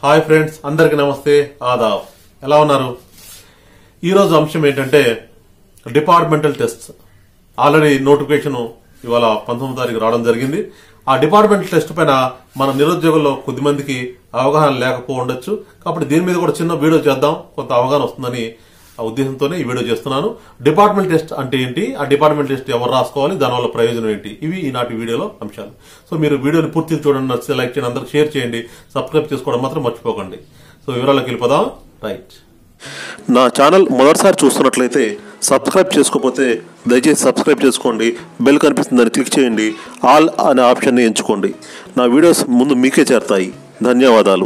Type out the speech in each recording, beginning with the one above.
hi friends అందరికి నమస్తే ఆదాబ్ ఎలా ఉన్నారు ఈరోజు అంశం ఏంటంటే డిపార్ట్మెంటల్ టెస్ట్ ఆల్రెడీ నోటిఫికేషన్ ఇవాళ పంతొమ్మిది తారీఖు రావడం జరిగింది ఆ డిపార్ట్మెంటల్ టెస్ట్ పైన మన నిరుద్యోగుల్లో కొద్ది మందికి అవగాహన లేకపో ఉండొచ్చు కాబట్టి దీని మీద కూడా చిన్న వీడియో చేద్దాం కొంత అవగాహన వస్తుందని ఆ ఉద్దేశంతోనే ఈ వీడియో చేస్తున్నాను డిపార్ట్మెంట్ టెస్ట్ అంటే ఏంటి ఆ డిపార్ట్మెంట్ టెస్ట్ ఎవరు రాసుకోవాలి దానివల్ల ప్రయోజనం ఏంటి ఇవి ఈనాటి వీడియోలో అంశాలు సో మీరు వీడియోని పూర్తిగా చూడండి నచ్చితే లైక్ చేయండి అందరికి షేర్ చేయండి సబ్స్క్రైబ్ చేసుకోవడం మాత్రం మర్చిపోకండి సో వివరాలకు వెళ్ళిపోదాం రైట్ నా ఛానల్ మొదటిసారి చూస్తున్నట్లయితే సబ్స్క్రైబ్ చేసుకోకపోతే దయచేసి సబ్స్క్రైబ్ చేసుకోండి బెల్ కనిపిస్తుందని క్లిక్ చేయండి ఆల్ అనే ఆప్షన్ని ఎంచుకోండి నా వీడియోస్ ముందు మీకే చేరతాయి ధన్యవాదాలు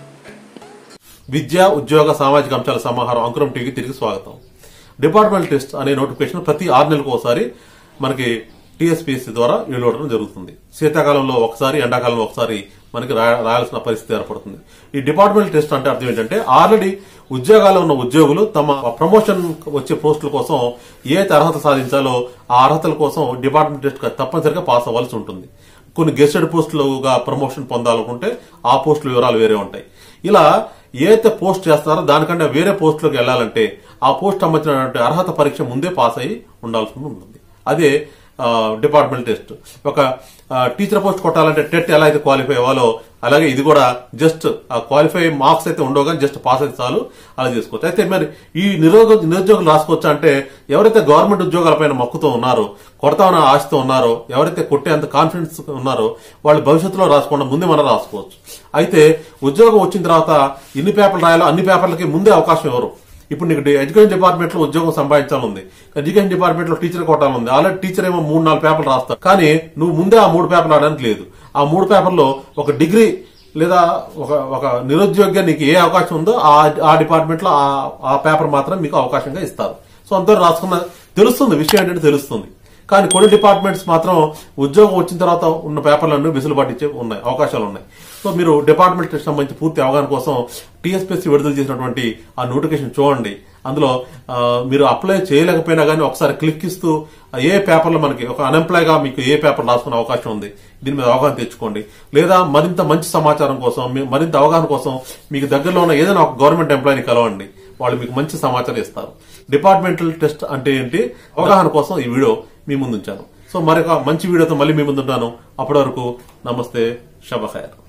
విద్యా ఉద్యోగ సామాజిక అంశాల సమాహారం అంకురం టీవీకి తిరిగి స్వాగతం డిపార్ట్మెంట్ టెస్ట్ అనే నోటిఫికేషన్ ప్రతి ఆరు నెలలకు ఒకసారి మనకి టీఎస్పీఎస్సీ ద్వారా వెలువడడం జరుగుతుంది శీతాకాలంలో ఒకసారి ఎండాకాలంలో ఒకసారి మనకి రా- రాయాల్సిన పరిస్థితి ఏర్పడుతుంది ఈ డిపార్ట్మెంట్ టెస్ట్ అంటే అర్థం ఏంటంటే ఆల్రెడీ ఉద్యోగాల్లో ఉన్న ఉద్యోగులు తమ ప్రమోషన్ వచ్చే పోస్టుల కోసం ఏ అయితే అర్హత సాధించాలో ఆ అర్హతల కోసం డిపార్ట్మెంట్ టెస్ట్ తప్పనిసరిగా పాస్ అవ్వాల్సి ఉంటుంది కొన్ని గెస్టెడ్ పోస్టులుగా ప్రమోషన్ పొందాలనుకుంటే ఆ పోస్టుల వివరాలు వేరే ఉంటాయి ఇలా ఏదైతే పోస్ట్ చేస్తారో దానికంటే వేరే పోస్టులోకి వెళ్ళాలంటే ఆ పోస్ట్ సంబంధించినటువంటి అర్హత పరీక్ష ముందే పాస్ అయ్యి ఉండాల్సి ఉంటుంది అదే ఆ, డిపార్ట్మెంట్ టెస్ట్ ఒక ఆ, టీచర్ పోస్ట్ కొట్టాలంటే టెట్ ఎలా అయితే క్వాలిఫై అవ్వాలో అలాగే ఇది కూడా జస్ట్ ఆ క్వాలిఫై మార్క్స్ అయితే ఉండవు కానీ జస్ట్ పాస్ అయితే చాలు అలా చేసుకోవచ్చు అయితే మరి ఈ నిరుద్యోగ నిరుద్యోగులు రాసుకోవచ్చు అంటే ఎవరైతే గవర్నమెంట్ ఉద్యోగాలపైన మక్కుతో ఉన్నారో కొడతామన్న ఆశతో ఉన్నారో ఎవరైతే కొట్టేంత కాన్ఫిడెన్స్ ఉన్నారో వాళ్ళు భవిష్యత్తులో రాసుకోకుండా ముందే మనం రాసుకోవచ్చు అయితే ఉద్యోగం వచ్చిన తర్వాత ఎన్ని పేపర్లు రాయాలో అన్ని పేపర్లకి ముందే అవకాశం ఎవరు ఇప్పుడు నీకు డి- ఎడ్యుకేషన్ డిపార్ట్మెంట్ లో ఉద్యోగం సంపాదించాలని ఎడ్యుకేషన్ డిపార్ట్మెంట్ లో టీచర్ కొట్టాలని ఆల్రెడీ టీచర్ ఏమో మూడు నాలుగు పేపర్లు రాస్తారు కానీ నువ్వు ముందే ఆ మూడు పేపర్లు రాయడానికి లేదు ఆ మూడు పేపర్లో ఒక డిగ్రీ లేదా ఒక ఒక నిరుద్యోగ నీకు ఏ అవకాశం ఉందో ఆ ఆ డిపార్ట్మెంట్ లో ఆ- ఆ పేపర్ మాత్రం మీకు అవకాశంగా ఇస్తారు సో అంతా రాసుకున్న తెలుస్తుంది విషయం ఏంటంటే తెలుస్తుంది కానీ కొన్ని డిపార్ట్మెంట్స్ మాత్రం ఉద్యోగం వచ్చిన తర్వాత ఉన్న పేపర్లన్నీ వెసులుబాటు ఇచ్చే ఉన్నాయి అవకాశాలు ఉన్నాయి సో మీరు డిపార్ట్మెంట్ సంబంధించి పూర్తి అవగాహన కోసం టీఎస్పీఎస్సీ విడుదల చేసినటువంటి ఆ నోటిఫికేషన్ చూడండి అందులో ఆ, మీరు అప్లై చేయలేకపోయినా కానీ ఒకసారి క్లిక్ ఇస్తూ ఆ ఏ పేపర్లో మనకి ఒక unemployed గా మీకు ఏ పేపర్ రాసుకునే అవకాశం ఉంది దీని మీద అవగాహన తెచ్చుకోండి లేదా మరింత మంచి సమాచారం కోసం మీ- మరింత అవగాహన కోసం మీకు దగ్గరలో ఉన్న ఏదైనా ఒక గవర్నమెంట్ ఎంప్లాయీని కలవండి వాళ్ళు మీకు మంచి సమాచారం ఇస్తారు డిపార్ట్మెంటల్ టెస్ట్ అంటే ఏంటి అవగాహన కోసం ఈ వీడియో మీ ముందు ఉంచాను సో మరొక మంచి వీడియోతో మళ్ళీ మీ ముందుంటాను అప్పటి వరకు నమస్తే షబఖైర్